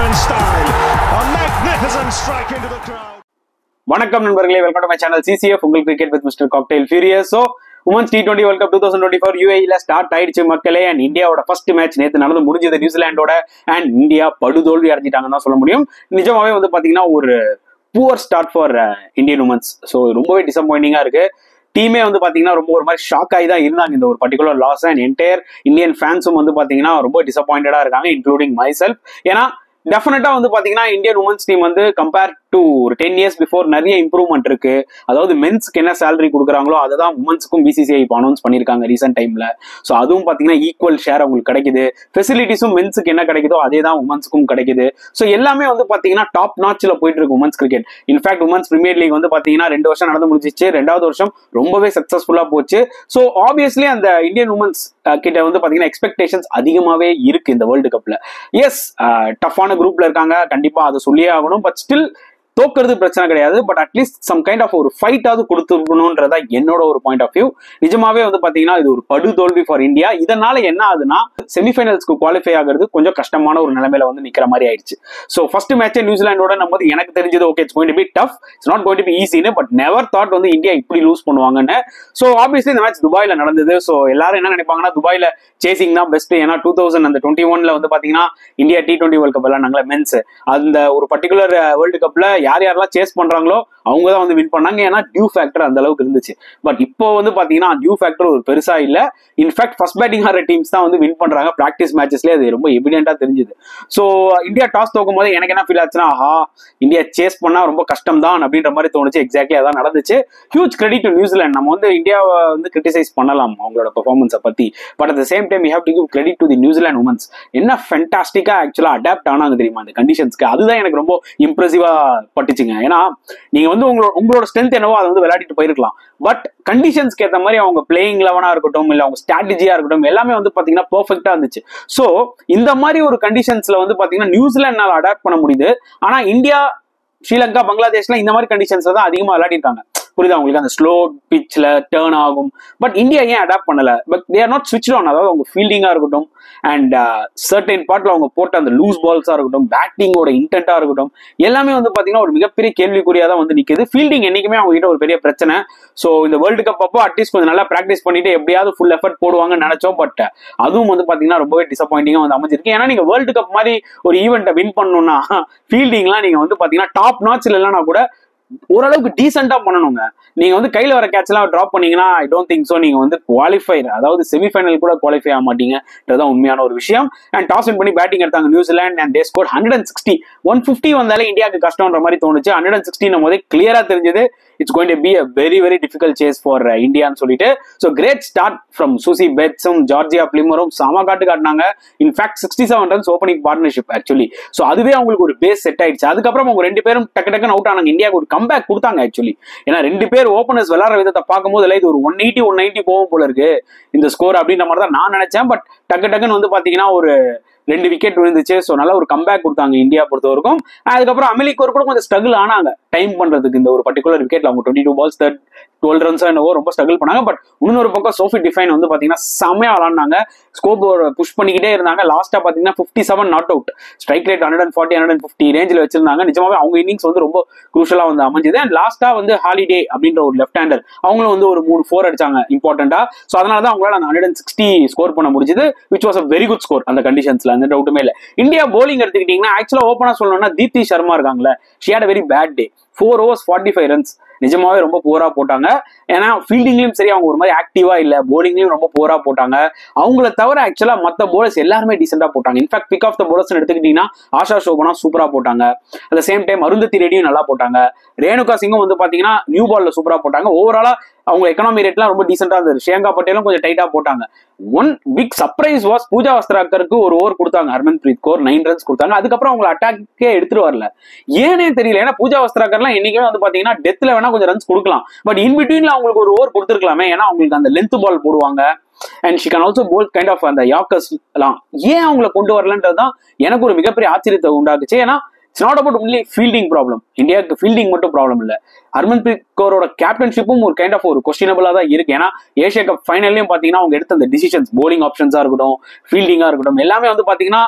Batsman style. A magnificent strike into the crowd. வணக்கம் நண்பர்களே welcome to my channel CCF உங்கள் cricket with mister cocktail furious so women's T twenty world cup two thousand twenty four யூஏல start ஆயிடுச்சு மக்களே and இந்தியாவோட first match நேற்று நடந்து முடிஞ்சது நியூசிலாண்டோட அண்ட் இந்தியா படுதோல்வி அடைஞ்சிட்டாங்கன்னு தான் சொல்ல முடியும் நிஜமாவே வந்து பாத்தீங்கன்னா ஒரு poor start for Indian women's so ரொம்பவே டிசப்பாயிண்டிங்கா இருக்கு டீமே வந்து பாத்தீங்கன்னா ரொம்ப ஒரு மாதிரி ஷாக் ஆகி தான் இருந்தாங்க இந்த ஒரு particular loss and entire Indian ஃபேன்ஸும் வந்து பாத்தீங்கன்னா ரொம்ப டிசப்பாயிண்டடா இருக்காங்க இன்க்ளூடிங் மை செல்ஃப் ஏன்னா டெஃபினட்டா வந்து பாத்தீங்கன்னா இந்தியன் உமன்ஸ் டீம் வந்து கம்பேர் டு ஒரு டென் இயர்ஸ் பிஃபோர் நிறைய இம்ப்ரூவ்மெண்ட் இருக்கு அதாவது மென்ஸ்க்கு என்ன சேலரி கொடுக்குறாங்களோ அதை தான் உமன்ஸ்க்கும் பிசிசிஐ இப்போ அனௌன்ஸ் பண்ணியிருக்காங்க ரீசெண்ட் டைம்ல ஸோ அதுவும் பாத்தீங்கன்னா ஈக்குவல் ஷேர் அவங்களுக்கு கிடைக்குது ஃபெசிலிட்டிஸும் மென்ஸுக்கு என்ன கிடைக்குதோ அதே தான் உமன்ஸ்க்கும் கிடைக்குது ஸோ எல்லாமே வந்து பாத்தீங்கன்னா டாப் நாட்ச்ல போயிட்டு இருக்கு women's cricket in fact women's premier league வந்து பாத்தீங்கன்னா ரெண்டு வருஷம் நடந்து முடிஞ்சிச்சு ரெண்டாவது வருஷம் ரொம்பவே சக்சஸ்ஃபுல்லா போச்சு ஸோ ஆப்வியஸ்லி அந்த இந்தியன் உமன்ஸ் கிட்ட வந்து பாத்தீங்கன்னா எக்ஸ்பெக்டேஷன்ஸ் அதிகமாவே இருக்கு இந்த வேர்ல்டு கப்ல எஸ் டஃப்பான குரூப்ல இருக்காங்க கண்டிப்பா அதை சொல்லியே ஆகணும் பட் ஸ்டில் தோக்குறது பிரச்சனை கிடையாது but at least some kind of ஒரு ஃபைட்டாவது கொடுத்துருக்கணும்ன்றதா என்னோட ஒரு பாயிண்ட் ஆஃப் வியூ நிஜமாவே வந்து பாத்தீங்கன்னா இது ஒரு படு தோல்வி ஃபார் இந்தியா இதனால என்ன ஆகுதுன்னா செமிஃபைனல்ஸ்க்கு குவாலிஃபை ஆகிறது கொஞ்சம் கஷ்டமான ஒரு நிலைமையில வந்து நிக்கிற மாதிரி ஆயிடுச்சு ஸோ ஃபர்ஸ்ட் மேட்சே நியூசிலாண்டோட நம்ம வந்து எனக்கு தெரிஞ்சது okay it's going be tough it's not going be ஈஸின்னு பட் நெவர் தாட் வந்து இந்தியா இப்படி லூஸ் பண்ணுவாங்கன்னு ஸோ ஆப்வியஸ்லி இந்த மேட்ச் துபாயில நடந்தது ஸோ எல்லாரும் என்ன நினைப்பாங்கன்னா துபாயில சேசிங் தான் பெஸ்ட் ஏன்னா டூ தௌசண்ட் அந்த டுவெண்ட்டி ஒன்ல வந்து பாத்தீங்கன்னா India T twenty world cup எல்லாம் நாங்களே மென்ஸ் அந்த ஒரு பர்டிகுலர் வேர்ல்டு கப்ல யார் யாரெல்லாம் சேஸ் பண்றாங்களோ அவங்க தான் வந்து வின் பண்ணாங்க ஏன்னா டியூ ஃபேக்டர் அந்த அளவுக்கு இருந்துச்சு பட் இப்போ வந்து பாத்தீங்கன்னா டியூ ஃபேக்டர் ஒரு பெருசா இல்ல இன்ஃபேக்ட் ஃபர்ஸ்ட் பேட்டிங் ஆடுற டீம்ஸ் தான் வந்து வின் பண்றாங்க பிராக்டிஸ் மேட்சஸ்லேயே அது ரொம்ப எவிடென்ட்டா தெரிஞ்சுது ஸோ இந்தியா டாஸ் தோக்கும் போது எனக்கு என்ன ஃபீல் ஆச்சுன்னா ஆஹா இந்தியா சேஸ் பண்ணா ரொம்ப கஷ்டம் தான் அப்படின்ற மாதிரி தோணுச்சு எக்ஸாக்ட்லி அதான் நடந்துச்சு ஹியூஜ் கிரெடிட் டு நியூசிலாந்து நம்ம வந்து இந்தியாவை வந்து கிரிட்டிசைஸ் பண்ணலாம் அவங்களோட பெர்ஃபார்மன்ஸை பத்தி but at the same time you have to give credit to the New Zealand women's என்ன ஃபென்டாஸ்டிக்கா ஆக்சுவலா அடாப்ட் ஆனாங்க தெரியுமா அந்த கண்டிஷன்ஸ்க்கு அதுதான் எனக்கு ரொம்ப இம்ப்ரெசிவா பட்டுச்சுங்க ஏன்னா நீங்க வந்து உங்களோட உங்களோட ஸ்ட்ரென்த் என்னவோ அதை வந்து விளையாடிட்டு போயிருக்கலாம் பட் கண்டிஷன்ஸ்க்கு ஏற்ற மாதிரி அவங்க பிளேயிங் லெவனா இருக்கட்டும் இல்ல அவங்க ஸ்ட்ராட்டஜியா இருக்கட்டும் எல்லாமே வந்து பாத்தீங்கன்னா பெர்ஃபெக்டா இருந்துச்சு ஸோ இந்த மாதிரி ஒரு கண்டிஷன்ஸ்ல வந்து பாத்தீங்கன்னா நியூசிலாண்டால அடாப்ட் பண்ண முடியுது ஆனா இந்தியா ஸ்ரீலங்கா பங்களாதேஷ்ல இந்த மாதிரி கண்டிஷன்ஸ்ல தான் அதிகமா விளையாடிருக்காங்க புரியுதா உங்களுக்கு அந்த ஸ்லோ பிச்ல டேர்ன் ஆகும் பட் இந்தியா ஏன் அடாப்ட் பண்ணல பட் தேர் நாட் ஸ்விட்ச் ஆன் அதாவது அவங்க ஃபீல்டிங்கா இருக்கட்டும் அண்ட் சர்டைன் பார்ட்ல அவங்க போட்ட அந்த லூஸ் பால்ஸா இருக்கட்டும் பேட்டிங்கோட இன்டென்ட்டா இருக்கட்டும் எல்லாமே வந்து பாத்தீங்கன்னா ஒரு மிகப்பெரிய கேள்விக்குறியா தான் வந்து நிக்குது ஃபீல்டிங் என்னைக்குமே அவங்க கிட்ட ஒரு பெரிய பிரச்சனை ஸோ இந்த வேர்ல்டு கப் அப்போ அட்லீஸ்ட் கொஞ்சம் நல்லா ப்ராக்டிஸ் பண்ணிட்டு எப்படியாவது ஃபுல் எஃபர்ட் போடுவாங்கன்னு நினைச்சோம் பட் அதுவும் வந்து பாத்தீங்கன்னா ரொம்பவே டிசப்பாயிண்டிங்கா வந்து அமைஞ்சிருக்கு ஏன்னா நீங்க வேர்ல்டு கப் மாதிரி ஒரு ஈவெண்ட்டை வின் பண்ணணும்னா ஃபீல்டிங்லாம் நீங்க வந்து பாத்தீங்கன்னா டாப் நாட்ச்ல இல்லைன்னா கூட ஓரளவுக்கு டீசெண்டா பண்ணணுங்க நீங்க வந்து கையில வர கேட்ச் எல்லாம் டிராப் பண்ணீங்கன்னா ஐ டோன்ட் திங்க் சோ நீங்க வந்து குவாலிஃபை அதாவது செமிஃபைனல் கூட குவாலிஃபை ஆக மாட்டீங்கன்றதான் உண்மையான ஒரு விஷயம் அண்ட் டாஸ் வின் பண்ணி பேட்டிங் எடுத்தாங்க New Zealand and they score hundred and sixty one fifty வந்தாலே இந்தியாவுக்கு கஷ்டம்ன்ற மாதிரி தோணுச்சு ஹண்ட்ரட் அண்ட் சிக்ஸ்டின் போதே கிளியரா தெரிஞ்சது it's going to be a very very difficult chase for இந்தியான்னு சொல்லிட்டு so great start from Suzie பெட்ஸும் ஜார்ஜியா பிளிமரும் சம காட்டு காட்டினாங்க in fact sixty seven runs opening partnership actually so அதுவே அவங்களுக்கு ஒரு பேஸ் செட் ஆயிடுச்சு அதுக்கப்புறம் அவங்க ரெண்டு பேரும் டக்கு டக்குன்னு அவுட் ஆனாங்க இந்தியாவுக்கு ஒரு கம்பேக் கொடுத்தாங்க ஆக்சுவலி ஏன்னா ரெண்டு பேர் ஓப்பனர்ஸ் விளாட்ற விதத்தை பார்க்கும்போது இல்லை இது ஒரு ஒன் எயிட்டி ஒன் நைன்ட்டி போகும் போல இருக்கு இந்த ஸ்கோர் அப்படின்ற மாதிரி தான் நான் நினைச்சேன் பட் டக்கு டக்குன்னு வந்து பாத்தீங்கன்னா ஒரு ரெண்டு விக்கெட் விழுந்துச்சு ஸோ நல்ல ஒரு கம்பேக் கொடுத்தாங்க இந்தியா பொறுத்த வரைக்கும் அதுக்கப்புறம் அமெரிக்கோர் கூட கொஞ்சம் ஸ்ட்ரகிள் ஆனாங்க டைம் பண்றதுக்கு இந்த ஒரு பர்டிகுலர் விக்கெட்ல அவங்க twenty two balls third twelve runs என்னவோ ரொம்ப ஸ்ட்ரகிள் பண்ணாங்க பட் இன்னொரு பக்கம் சோஃபி டிஃபைன் வந்து பாத்தீங்கன்னா செம்மையா விளாண்டாங்க ஸ்கோப் புஷ் பண்ணிக்கிட்டே இருந்தாங்க லாஸ்டா பாத்தீங்கன்னா fifty seven not out strike rate hundred and forty hundred fifty ரேஞ்சில் வச்சிருந்தாங்க நிஜமாவே அவங்க இன்னிங்ஸ் வந்து ரொம்ப குரூஷலா வந்து அமைஞ்சது அண்ட் லாஸ்டா வந்து ஹாலிடே அப்படின்ற ஒரு லெஃப்ட் ஹேண்டர் அவங்களும் வந்து ஒரு மூணு ஃபோர் அடிச்சாங்க இம்பார்ட்டண்டா ஸோ அதனால தான் அவங்களால அந்த ஹண்ட்ரட் அண்ட் சிக்ஸ்டி ஸ்கோர் பண்ண முடிஞ்சது which was a very good score அந்த கண்டிஷன்ஸ்ல அந்த டவுட்டுமே இல்லை இந்தியா போலிங் எடுத்துக்கிட்டீங்கன்னா ஆக்சுவலா ஓப்பனா சொல்லணும்னா தீப்தி சர்மா இருக்காங்களே she had very bad day four overs forty five runs நிஜமாவே ரொம்ப போரா போட்டாங்க ஏன்னா ஃபீல்டிங்லயும் சரி அவங்க ஒரு மாதிரி ஆக்டிவா இல்ல போலிங்லயும் ரொம்ப போரா போட்டாங்க அவங்கள தவிர ஆக்சுவலா மத்த போலர்ஸ் எல்லாருமே டீசெண்டா போட்டாங்க in fact pick of the bowlers எடுத்துக்கிட்டீங்கன்னா ஆஷா சோபனா சூப்பரா போட்டாங்க அட் சேம் டைம் அருந்ததி ரெடியும் நல்லா போட்டாங்க ரேணுகா சிங்கும் வந்து பாத்தீங்கன்னா நியூ பால்ல சூப்பரா போட்டாங்க ஓவராலா அவங்க எக்கனாமி ரேட்லாம் ரொம்ப டீசெண்டா இருந்தது ஷேங்கா பட்டேலும் கொஞ்சம் டைட்டா போட்டாங்க one big surprise was Pooja வஸ்திராக்கருக்கு ஒரு ஓவர் கொடுத்தாங்க Harmanpreet Kaur nine runs கொடுத்தாங்க அதுக்கப்புறம் அவங்க அட்டாக்கே எடுத்துட்டு வரல ஏனே தெரியல ஏன்னா பூஜா வஸ்திராக்கர்லாம் என்னைக்குமே வந்து பாத்தீங்கன்னா டெத்ல வேணா கொஞ்சம் ரன்ஸ் கொடுக்கலாம் பட் இன் பிட்வீன்ல அவங்களுக்கு ஒரு ஓவர் கொடுத்துருக்கலாமே ஏன்னா அவங்களுக்கு அந்த லென்த் பால் போடுவாங்க and she can also bowl kind of அந்த யாக்கர்ஸ் எல்லாம் ஏன் அவங்கள கொண்டு வரலன்றது தான் எனக்கு ஒரு மிகப்பெரிய ஆச்சரியத்தை உண்டாக்குச்சு ஏன்னா it's not about only fielding problem இந்தியாவுக்கு ஃபீல்டிங் மட்டும் ப்ராப்ளம் இல்ல ஹர்மன்பிரீத் கௌரோட கேப்டன்ஷிப்பும் ஒரு கைண்ட் ஆஃப் ஒரு கொஸ்டினபிளா தான் இருக்கு ஏன்னா ஏஷியா கப் ஃபைனல்லையும் பாத்தீங்கன்னா அவங்க எடுத்த அந்த டிசிஷன்ஸ் போலிங் ஆப்ஷன்ஸா இருக்கட்டும் ஃபீல்டிங்கா இருக்கட்டும் எல்லாமே வந்து பாத்தீங்கன்னா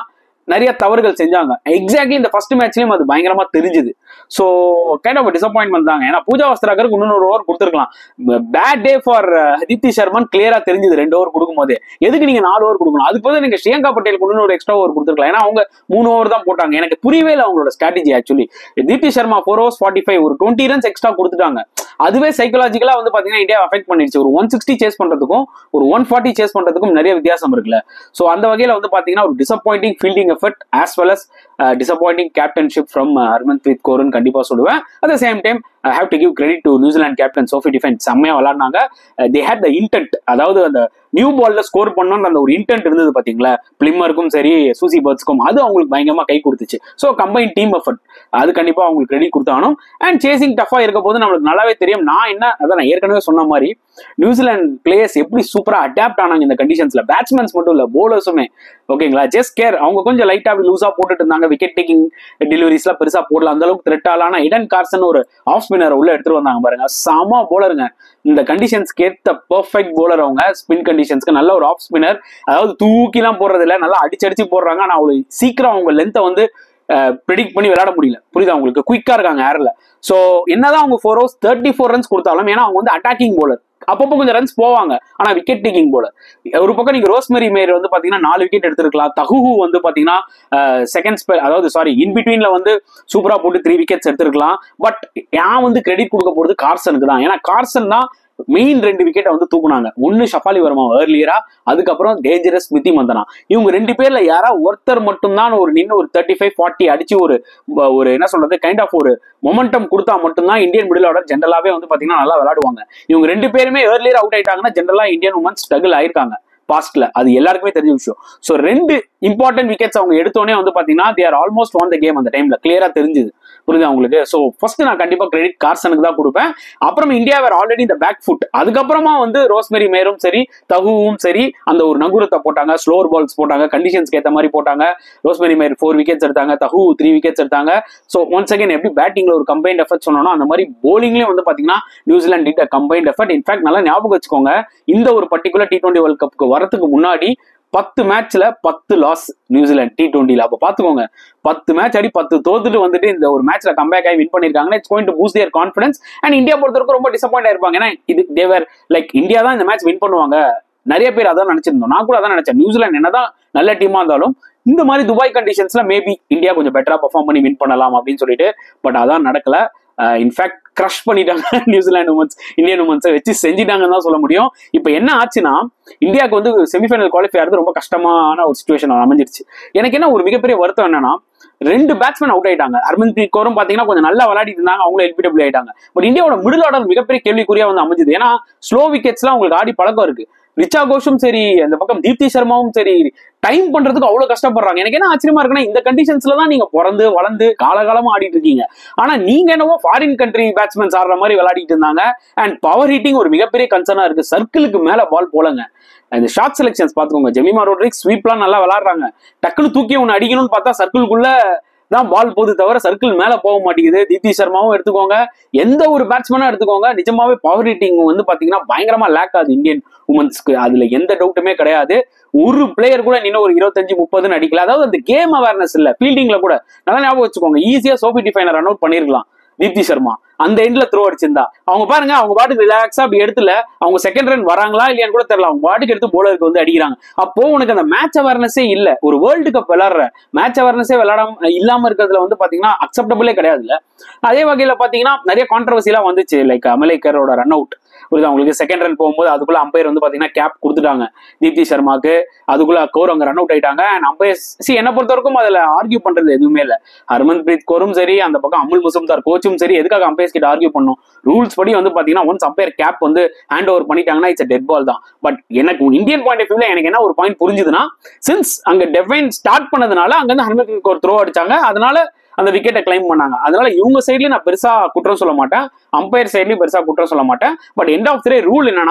நிறைய தவறுகள் செஞ்சாங்க எக்ஸாக்ட்லி இந்த ஃபர்ஸ்ட் மேட்ச்லயும் அது பயங்கரமா தெரிஞ்சுது ஸோ கைண்ட் ஆஃப் டிசப்பாயின்மெண்ட் தாங்க ஏன்னா பூஜா வஸ்திராகருக்கு இன்னொரு ஓவர் கொடுத்துருக்கலாம் பேட் டே ஃபார் ஹதித்தி சர்மன் கிளியரா தெரிஞ்சது ரெண்டு ஓவர் கொடுக்கும்போது எதுக்கு நீங்க நாலு ஓவர் கொடுக்கணும் அதுக்கு பதிலா நீங்க ஸ்ரீயங்கா பட்டேலுக்கு இன்னொரு எக்ஸ்ட்ரா ஓவர் கொடுத்துருக்கலாம் ஏன்னா அவங்க மூணு ஓவர் தான் போட்டாங்க எனக்கு புரியவே இல்லை அவங்களோட strategy actually Deepti Sharma four overs forty five ஒரு டுவெண்ட்டி ரன்ஸ் எக்ஸ்ட்ரா கொடுத்துட்டாங்க அதுவே சைக்கலாஜிக்கலா வந்து பாத்தீங்கன்னா இந்தியா அஃபெக்ட் பண்ணிடுச்சு ஒரு ஒன் சிக்ஸ்டி சேஸ் பண்றதுக்கும் ஒரு ஒன் ஃபார்ட்டி சேஸ் பண்றதுக்கும் நிறைய வித்தியாசம் இருக்குல்ல ஸோ அந்த வகையில வந்து பாத்தீங்கன்னா ஒரு disappointing fielding effort as well as disappointing captaincy from Harmanpreet கோர்னு கண்டிப்பா சொல்லுவேன் at the same time I have to give credit to New Zealand captain Sophie Devine செம்மையா விளாட்னாங்க தே ஹேட் த இன்டென்ட் அதாவது அந்த நியூ பால்ல ஸ்கோர் பண்ணணும்னு அந்த ஒரு இன்டென்ட் இருந்தது பாத்தீங்களா பிளிம்மருக்கும் சரி சூசி பேர்ட்ஸ்க்கும் அது அவங்களுக்கு பயங்கரமா கை கொடுத்துச்சு ஸோ கம்பைன் டீம் எஃபர்ட் அது கண்டிப்பா அவங்களுக்கு கிரெடிட் கொடுத்தாலும் அண்ட் சேசிங் டஃபா இருக்க போது நம்மளுக்கு நல்லாவே தெரியும் நான் என்ன அதான் நான் ஏற்கனவே சொன்ன மாதிரி நியூசிலாந்து பிளேயர்ஸ் எப்படி சூப்பரா அடாப்ட் ஆனாங்க இந்த கண்டிஷன்ஸ்ல பேட்ஸ்மேன்ஸ் மட்டும் இல்ல போலர்ஸுமே ஓகேங்களா ஜஸ்ட் கேர் அவங்க கொஞ்சம் லைட்டா அப்படி லூசா போட்டுட்டு இருந்தாங்க விக்கெட் டேக்கிங் டெலிவரிஸ்லாம் பெருசா போடல அந்த அளவுக்கு த்ரெட் ஆலான இடன் கார்சன் ஒரு ஆஃப் ஸ்பின்னர் உள்ள எடுத்துட்டு வந்தாங்க பாருங்க செம போலருங்க இந்த கண்டிஷன்ஸ்க்கு ஏத்த பெர்ஃபெக்ட் போலர் அவங்க ஸ்பின் கண்டிஷன்ஸ்க்கு நல்ல ஒரு ஆஃப் ஸ்பின்னர் அதாவது தூக்கிலாம் போடுறது இல்ல நல்லா அடிச்சு அடிச்சு போடுறாங்க ஆனா அவ்வளவு சீக்கிரம் அவங்க லென்த்தை வந்து ப்ரிடிக்ட் பண்ணி விளையாட முடியல புரியுதா உங்களுக்கு குயிக்கா இருக்காங்க ஏர்ல சோ என்னதான் அவங்க four overs thirty four runs கொடுத்தாலும் ஏன்னா அவங்க வந்து அட்டாக்கிங் போலர் அப்பப்போ கொஞ்சம் ரன்ஸ் போவாங்க ஆனா விக்கெட் டேக்கிங் போலர் ஒரு பக்கம் நீங்க ரோஸ்மெரி மேயர் வந்து பாத்தீங்கன்னா நாலு விக்கெட் எடுத்திருக்கலாம் தகுஹு வந்து பாத்தீங்கன்னா செகண்ட் ஸ்பெல் அதாவது சாரி இன் பிட்வீன்ல வந்து சூப்பரா போட்டு த்ரீ விக்கெட்ஸ் எடுத்திருக்கலாம் பட் நான் வந்து கிரெடிட் கொடுக்க போறது கார்சனுக்கு தான் ஏன்னா கார்சன் தான் மெயின் ரெண்டு விக்கெட்டை வந்து தூக்குனாங்க ஒன்னு ஷஃபாலி வர்மா ஏர்லியரா அதுக்கப்புறம் டேஞ்சரஸ் ஸ்மிதி மந்தனா இவங்க ரெண்டு பேர்ல யாரா ஒருத்தர் மட்டும்தான் ஒரு நின்று ஒரு தேர்ட்டி ஃபைவ் ஃபார்ட்டி அடிச்சு ஒரு ஒரு என்ன சொல்றது கைண்ட் ஆஃப் ஒரு மொமெண்டம் கொடுத்தா மட்டும்தான் இந்தியன் மிடில் ஆர்டர் ஜென்ரலாவே வந்து பாத்தீங்கன்னா நல்லா விளையாடுவாங்க இவங்க ரெண்டு பேருமே ஏர்லியர் அவுட் ஆயிட்டாங்கன்னா ஜென்ரலா இந்தியன் உமன் ஸ்ட்ரகிள் ஆயிருக்காங்க பாஸ்ட்ல அது எல்லாருக்குமே தெரிஞ்ச விஷயம் ஸோ ரெண்டு இம்பார்ட்டன்ட் விக்கெட்ஸ் அவங்க எடுத்தோடனே வந்து பாத்தீங்கன்னா they are almost on the game அந்த டைம்ல கிளியரா தெரிஞ்சுது புரியுது அவங்களுக்கு ஸோ ஃபர்ஸ்ட் நான் கண்டிப்பா கிரெடிட் கார்சனுக்கு தான் கொடுப்பேன் அப்புறம் இந்தியா வேற ஆல்ரெடி இந்த பேக் ஃபுட் அதுக்கப்புறமா வந்து ரோஸ்மெரி மேரும் சரி தகுவும் சரி அந்த ஒரு நகுரத்தை போட்டாங்க ஸ்லோர் பால்ஸ் போட்டாங்க கண்டிஷன்ஸ்க்கு ஏற்ற மாதிரி போட்டாங்க ரோஸ்மெரி மேர் ஃபோர் விக்கெட்ஸ் எடுத்தாங்க தகு த்ரீ விக்கெட்ஸ் எடுத்தாங்க ஸோ ஒன்ஸ் அகேன் எப்படி பேட்டிங்ல ஒரு கம்பைன்ட் எஃபர்ட் சொன்னோம் அந்த மாதிரி போலிங்லயும் வந்து பாத்தீங்கன்னா New Zealand did combined effort in fact நல்லா ஞாபகம் வச்சுக்கோங்க இந்த ஒரு பர்டிகுலர் டி டுவெண்ட்டி வேர்ல்ட் கப்புக்கு வரதுக்கு முன்னாடி பத்து மேட்ச்ல பத்து லாஸ் நியூசிலாந்து டி டுவெண்ட்டில அப்ப பாத்துக்கோங்க பத்து மேட்ச் ஆடி பத்து தோத்துட்டு வந்துட்டு இந்த ஒரு மேட்ச்ல கம்பேக் ஆகி வின் பண்ணிருக்காங்க it's going to boost their confidence and India பொறுத்தவரைக்கும் ரொம்ப டிசப்பாயிண்ட் ஆயிருப்பாங்க ஏன்னா இது தேவர் லைக் இந்தியா தான் இந்த மேட்ச் வின் பண்ணுவாங்க நிறைய பேர் அதான் நினைச்சிருந்தோம் நான் கூட அதான் நினைச்சேன் நியூசிலாந்து என்னதான் நல்ல டீமா இருந்தாலும் இந்த மாதிரி துபாய் கண்டிஷன்ஸ்ல மேபி இந்தியா கொஞ்சம் பெட்டரா பெர்ஃபார்ம் பண்ணி வின் பண்ணலாம் அப்படின்னு சொல்லிட்டு பட் அதான் நடக்கல இன்ஃபேக்ட் கிரஷ் பண்ணிட்டாங்க நியூசிலாந்து உமன்ஸ் இந்தியன் உமன்ஸை வச்சு செஞ்சிட்டாங்கன்னு தான் சொல்ல முடியும் இப்போ என்ன ஆச்சுன்னா இந்தியாவுக்கு வந்து செமிஃபைனல் குவாலிஃபை ஆகிறது ரொம்ப கஷ்டமான ஒரு சுச்சுவேஷன் அமைஞ்சிருச்சு எனக்கு என்ன ஒரு மிகப்பெரிய வருத்தம் என்னன்னா ரெண்டு பேட்ஸ்மேன் அவுட் ஆயிட்டாங்க ஹர்மன்பிரீத் கௌரும் பாத்தீங்கன்னா கொஞ்சம் நல்லா விளையாடிட்டு இருந்தாங்க அவங்களும் எல்பிடபிள்யூ ஆயிட்டாங்க பட் இந்தியாவோட மிடில் ஆர்டர் மிகப்பெரிய கேள்விக்குறியா வந்து அமைஞ்சது ஏன்னா ஸ்லோ விக்கெட்ஸ்லாம் உங்களுக்கு ஆடி பழக்கம் இருக்கு ரிச்சா கோஷும் சரி அந்த பக்கம் தீப்தி சர்மாவும் சரி டைம் பண்றதுக்கு அவ்வளவு கஷ்டப்படுறாங்க எனக்கு என்ன ஆச்சரியமா இருக்குன்னா இந்த கண்டிஷன்ஸ்ல தான் நீங்க பிறந்து வளர்ந்து காலகாலமா ஆடிட்டு இருக்கீங்க ஆனா நீங்க என்னவோ ஃபாரின் கண்ட்ரி பேட்ஸ்மேன்ஸ் ஆடுற மாதிரி விளையாடிட்டு இருந்தாங்க அண்ட் பவர் ஹீட்டிங் ஒரு மிகப்பெரிய கன்சர்னா இருக்கு சர்க்கிளுக்கு மேல பால் போலங்க இந்த ஷார்ட் செலெக்ஷன்ஸ் பாத்துக்கோங்க ஜெமிமா ரோட்ரிக் ஸ்வீப்லாம் நல்லா விளாடுறாங்க டக்குன்னு தூக்கி ஒன்று அடிக்கணும்னு பார்த்தா சர்க்கிள்குள்ள தான் பால் போகுது தவிர சர்க்கிள் மேல போக மாட்டேங்குது தீப்தி சர்மாவும் எடுத்துக்கோங்க எந்த ஒரு பேட்ஸ்மேனும் எடுத்துக்கோங்க நிஜமாவே பவர் ஹீட்டிங் வந்து பாத்தீங்கன்னா பயங்கரமா லேக் ஆகுது இந்தியன் உமன்ஸ்க்கு அதுல எந்த டவுட்டுமே கிடையாது ஒரு பிளேயர் கூட இன்னும் ஒரு இருபத்தஞ்சு முப்பதுன்னு அடிக்கல அதாவது அந்த கேம் அவேர்னஸ் இல்ல ஃபீல்டிங்ல கூட நல்லா ஞாபகம் வச்சுக்கோங்க ஈஸியா சோபி டிஃபைனர் ரன் அவுட் பண்ணிருக்கலாம் தீப்தி சர்மா அந்த எண்ட்ல த்ரோ அடிச்சிருந்தா அவங்க பாருங்க அவங்க பாட்டுக்கு ரிலாக்ஸா அப்படி எடுத்துல அவங்க செகண்ட் ரன் வராங்களா இல்லையான்னு கூட தெரியல அவங்க பாட்டுக்கு எடுத்து போலருக்கு வந்து அடிக்கிறாங்க அப்போ உனக்கு அந்த மேட்ச் அவேர்னஸே இல்ல ஒரு வேர்ல்டு கப் விளாடுற மேட்ச் அவேர்னஸே விளாடாம இல்லாம இருக்கிறதுல வந்து பாத்தீங்கன்னா அக்செப்டபிளே கிடையாது இல்ல அதே வகையில பாத்தீங்கன்னா நிறைய கான்ட்ரவர்சிலாம் வந்துச்சு லைக் அமலேக்கரோட ரன் அவுட் புரியுது அவங்களுக்கு செகண்ட் ரன் போகும்போது அதுக்குள்ள அம்பையர் வந்து பாத்தீங்கன்னா கேப் கொடுத்துட்டாங்க தீப்தி சர்மாக்கு அதுக்குள்ள கௌர் அங்க ரன் அவுட் ஆயிட்டாங்க அண்ட் அம்பையர் சி என்ன பொறுத்த வரைக்கும் அதுல ஆர்கியூ பண்றது எதுவுமே இல்ல ஹர்மன் பிரீத் கௌரும் சரி அந்த பக்கம் அமுல் முசும்தார் கோச்சும் சரி எதுக்காக அம்பையர்ஸ் கிட்ட ஆர்கியூ பண்ணும் ரூல்ஸ் படி வந்து பாத்தீங்கன்னா ஒன்ஸ் அம்பையர் கேப் வந்து ஹேண்ட் ஓவர் பண்ணிட்டாங்கன்னா இட்ஸ் டெட் பால் தான் பட் எனக்கு இந்தியன் பாயிண்ட் ஆஃப் வியூல எனக்கு என்ன ஒரு பாயிண்ட் புரிஞ்சுதுன்னா சின்ஸ் அங்க டெஃபைன் ஸ்டார்ட் பண்ணதுனால அங்க இருந்து ஹர்மன் பிரீத் கௌர் த்ரோ அடிச்சாங்க அதனால அந்த விக்கெட்டை கிளைம் பண்ணாங்க அதனால இவங்க சைட்லயும் நான் பெருசா குற்றம் சொல்ல மாட்டேன் அம்பையர் சைட்லயும் பெருசா குற்றம் சொல்ல மாட்டேன் but end of the rule என்னன்னா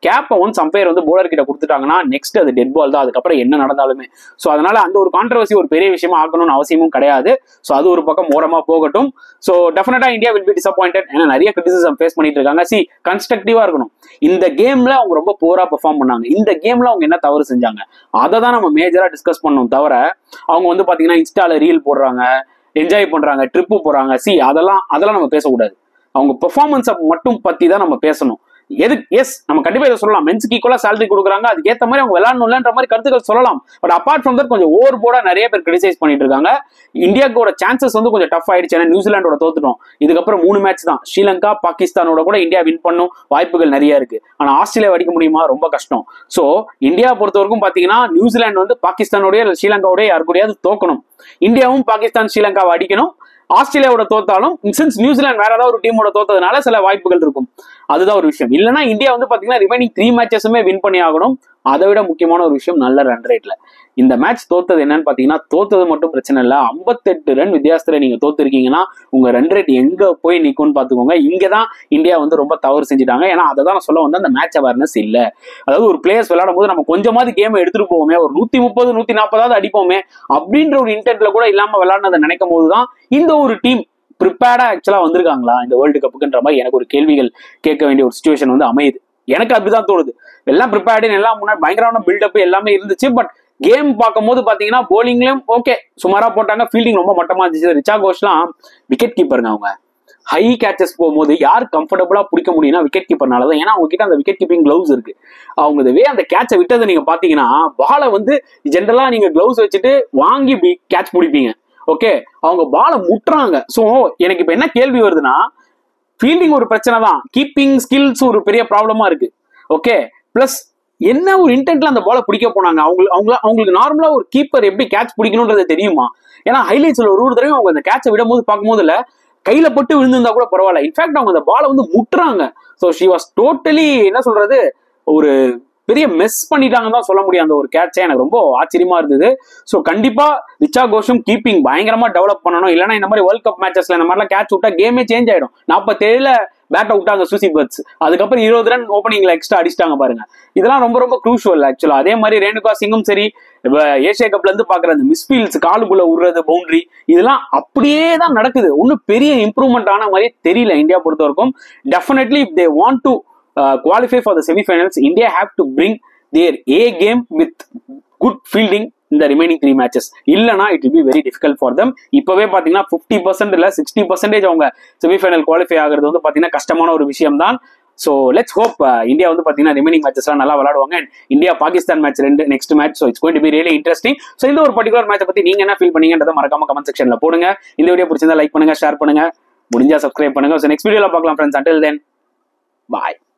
கேப்பை ஒன்ஸ் அம்பையர் வந்து போலர் கிட்ட கொடுத்துட்டாங்கன்னா நெக்ஸ்ட் அது டெட் பால் தான் அதுக்கப்புறம் என்ன நடந்தாலுமே ஸோ அதனால அந்த ஒரு கான்ட்ரவர்சி ஒரு பெரிய விஷயமா ஆக்கணும்னு அவசியமும் கிடையாது ஸோ அது ஒரு பக்கம் ஓரமா போகட்டும் ஸோ டெஃபினட்டா இந்தியா வில் பி டிசப்பாயிண்டட் ஏன்னா நிறைய கிரிட்டிசிசம் ஃபேஸ் பண்ணிட்டு இருக்காங்க சி கன்ஸ்ட்ரக்டிவா இருக்கணும் இந்த கேம்ல அவங்க ரொம்ப போரா பெர்ஃபார்ம் பண்ணாங்க இந்த கேம்ல அவங்க என்ன தவறு செஞ்சாங்க அதை தான் நம்ம மேஜரா டிஸ்கஸ் பண்ணணும் தவிர அவங்க வந்து பாத்தீங்கன்னா இன்ஸ்டால ரீல் போடுறாங்க என்ஜாய் பண்றாங்க ட்ரிப்பு போறாங்க சி அதெல்லாம் அதெல்லாம் நம்ம பேசக்கூடாது அவங்க பெர்ஃபார்மன்ஸை மட்டும் பத்தி தான் நம்ம பேசணும் எது எஸ் நம்ம கண்டிப்பா இதை சொல்லலாம் மென்ஸ்க்கு ஈக்குவலா சேலரி கொடுக்குறாங்க அதுக்கேற்ற மாதிரி அவங்க விளையாடணும்லன்ற மாதிரி கருத்துக்கள் சொல்லலாம் பட் அப்பார்ட் ஃப்ரம் தட் கொஞ்சம் ஓவர் போர்டா நிறைய பேர் கிரிட்டிசைஸ் பண்ணிட்டு இருக்காங்க இந்தியாவோட சான்சஸ் வந்து கொஞ்சம் டஃப் ஆயிடுச்சு ஏன்னா நியூசிலாண்டோட தோத்துட்டோம் இதுக்கப்புறம் மூணு மேட்ச் தான் ஸ்ரீலங்கா பாகிஸ்தானோட கூட இந்தியா வின் பண்ணும் வாய்ப்புகள் நிறைய இருக்கு ஆனா ஆஸ்திரேலியா அடிக்க முடியுமா ரொம்ப கஷ்டம் சோ இந்தியா பொறுத்த வரைக்கும் பாத்தீங்கன்னா நியூசிலாந்து வந்து பாகிஸ்தானோடய இல்ல ஸ்ரீலங்காவோடய யாரு கூடயாவது தோக்கணும் இந்தியாவும் பாகிஸ்தான் ஸ்ரீலங்காவை அடிக்கணும் ஆஸ்திரேலியாவோட தோத்தாலும் சின்ஸ் நியூசிலாந்து வேற ஏதாவது ஒரு டீமோட தோத்ததுனால சில வாய்ப்புகள் இருக்கும் அதுதான் ஒரு விஷயம் இல்லைன்னா இந்தியா வந்து பாத்தீங்கன்னா ரிமைனிங் த்ரீ மேட்சஸுமே வின் பண்ணி ஆகணும் அதை விட முக்கியமான ஒரு விஷயம் நல்ல ரன் ரேட்ல இந்த மேட்ச் தோத்தது என்னன்னு பாத்தீங்கன்னா தோத்தது மட்டும் பிரச்சனை இல்ல ஐம்பத்தெட்டு ரன் வித்தியாசத்துல நீங்க தோத்துருக்கீங்கன்னா உங்க ரன் ரேட் எங்க போய் நிக்கும்னு பாத்துக்கோங்க இங்கதான் இந்தியா வந்து ரொம்ப தவறு செஞ்சுட்டாங்க ஏன்னா அதை தான் நான் சொல்ல வந்து அந்த மேட்ச் அவேர்னஸ் இல்ல அதாவது ஒரு பிளேயர்ஸ் விளையாடும் போது நம்ம கொஞ்சமாவது கேம் எடுத்துட்டு போவோமே ஒரு நூத்தி முப்பது நூத்தி நாற்பதாவது அடிப்போமே அப்படின்ற ஒரு இன்டென்ட்ல கூட இல்லாம விளையாடுனதை நினைக்கும் போதுதான் இந்த ஒரு டீம் ப்ரிப்பேர்டா ஆக்சுவலா வந்திருக்காங்களா இந்த வேர்ல்டு கப்புக்குன்ற மாதிரி எனக்கு ஒரு கேள்விகள் கேட்க வேண்டிய ஒரு சுச்சுவேஷன் வந்து அமையுது எனக்கு அப்படிதான் தோணுது எல்லாம் ப்ரிப்பேர்டு எல்லாம் முன்னாடி பயங்கரமான பில்டப் எல்லாமே இருந்துச்சு பட் கேம் பார்க்கும்போது பாத்தீங்கன்னா போலிங்லயும் ஓகே சுமாரா போட்டாங்க ஃபீல்டிங் ரொம்ப மட்டமா இருந்துச்சு ரிச்சா கோஷ்லாம் விக்கெட் கீப்பருங்க அவங்க ஹை கேச்சஸ் போகும்போது யார் கம்ஃபர்டபுளா பிடிக்க முடியும்னா விக்கெட் கீப்பர்னால தான் ஏன்னா அவங்க கிட்ட அந்த விக்கெட் கீப்பிங் கிளவுஸ் இருக்கு அவங்க வே அந்த கேட்சை விட்டதை நீங்க பாத்தீங்கன்னா பாலை வந்து ஜென்ரலா நீங்க கிளவுஸ் வச்சுட்டு வாங்கி கேட்ச் பிடிப்பீங்க ஓகே அவங்க பாலை முட்டுறாங்க ஸோ எனக்கு இப்ப என்ன கேள்வி வருதுன்னா ஃபீல்டிங் ஒரு பிரச்சனை தான் கீப்பிங் ஸ்கில்ஸ் ஒரு பெரிய ப்ராப்ளமா இருக்கு ஓகே பிளஸ் என்ன ஒரு இன்டென்ட்ல அந்த பாலை பிடிக்க போனாங்க அவங்க அவங்க அவங்களுக்கு நார்மலா ஒரு கீப்பர் எப்படி கேட்ச் பிடிக்கணும்ன்றது தெரியுமா ஏன்னா ஹைலைட்ஸ்ல ஒரு ஒரு தடவை அவங்க அந்த கேட்சை விடும் போது பார்க்கும்போது இல்ல கையில பட்டு விழுந்திருந்தா கூட பரவாயில்ல இன்ஃபேக்ட் அவங்க அந்த பாலை வந்து முட்டுறாங்க ஸோ ஷி வாஸ் டோட்டலி என்ன சொல்றது ஒரு பெரிய மிஸ் பண்ணிட்டாங்கன்னு தான் சொல்ல முடியும் அந்த ஒரு கேட்சே எனக்கு ரொம்ப ஆச்சரியமா இருந்தது ஸோ கண்டிப்பா ரிச்சா கோஷும் கீப்பிங் பயங்கரமா டெவலப் பண்ணணும் இல்லைன்னா இந்த மாதிரி வேர்ல்ட் கப் மேட்சஸ்ல இந்த மாதிரிலாம் கேட்ச் விட்டா கேமே சேஞ்ச் ஆயிடும் நாற்பத்தேழுல பேட்டை விட்டாங்க சூசி பர்ட்ஸ் அதுக்கப்புறம் இருபது ரன் ஓப்பனிங்ல எக்ஸ்ட்ரா அடிச்சிட்டாங்க பாருங்க இதெல்லாம் ரொம்ப ரொம்ப க்ரூஷுவல் ஆக்சுவலா அதே மாதிரி ரேணுகா சிங்கும் சரி ஏஷியா கப்ல இருந்து பாக்குற அந்த மிஸ்ஃபீல்ட்ஸ் காலுக்குள்ள விடுறது பவுண்டரி இதெல்லாம் அப்படியே தான் நடக்குது ஒன்றும் பெரிய இம்ப்ரூவ்மெண்ட் ஆன மாதிரியே தெரியல இந்தியா பொறுத்த வரைக்கும் definitely if they want to qualify for the semifinals India have to bring their A game with good fielding இந்த ரிமைனிங் த்ரீ மேட்சஸ் இல்லனா it will be very difficult for them இப்பவே பாத்தீங்கன்னா fifty percent இல்ல sixty percentage அவங்க semifinal qualify ஆகிறது வந்து பாத்தீங்கன்னா கஷ்டமான ஒரு விஷயம் தான் ஸோ லெட்ஸ் ஹோப் இந்தியா வந்து பாத்தீங்கன்னா ரிமைனிங் மேட்சஸ்லாம் நல்லா விளாடுவாங்க அண்ட் இந்தியா பாகிஸ்தான் மேட்ச் ரெண்டு next match so it's going to be really interesting so இந்த ஒரு பர்டிகுலர் மேட்சை பத்தி நீங்க என்ன ஃபீல் பண்ணீங்கன்றத மறக்காம கமெண்ட் செக்ஷன்ல போடுங்க இந்த வீடியோ பிடிச்சிருந்தா லைக் பண்ணுங்க ஷேர் பண்ணுங்க முடிஞ்சா சப்ஸ்கிரைப் பண்ணுங்க ஸோ நெக்ஸ்ட் வீடியோல பார்க்கலாம் ஃப்ரெண்ட்ஸ் அண்டில் தென் பாய்